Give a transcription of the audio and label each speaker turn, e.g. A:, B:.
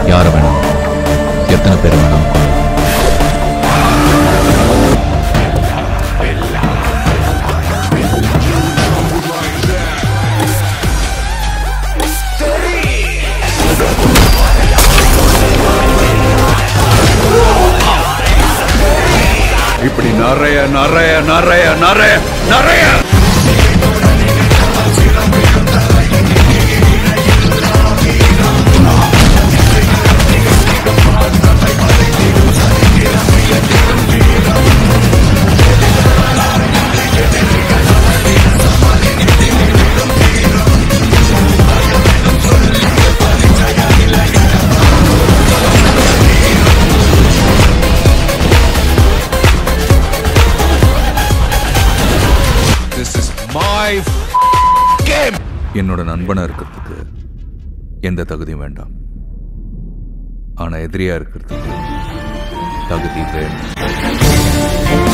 A: யார வேணாம் எத்தனை பேர் வேணாம்
B: இப்படி நிறைய நிறைய நிறைய நிறைய நிறைய
A: This is my game. என்னோட நண்பனா இருக்கிறதுக்கு எந்த தகுதியும் வேண்டாம் ஆனா எதிரியா இருக்கிறதுக்கு தகுதி வேணும்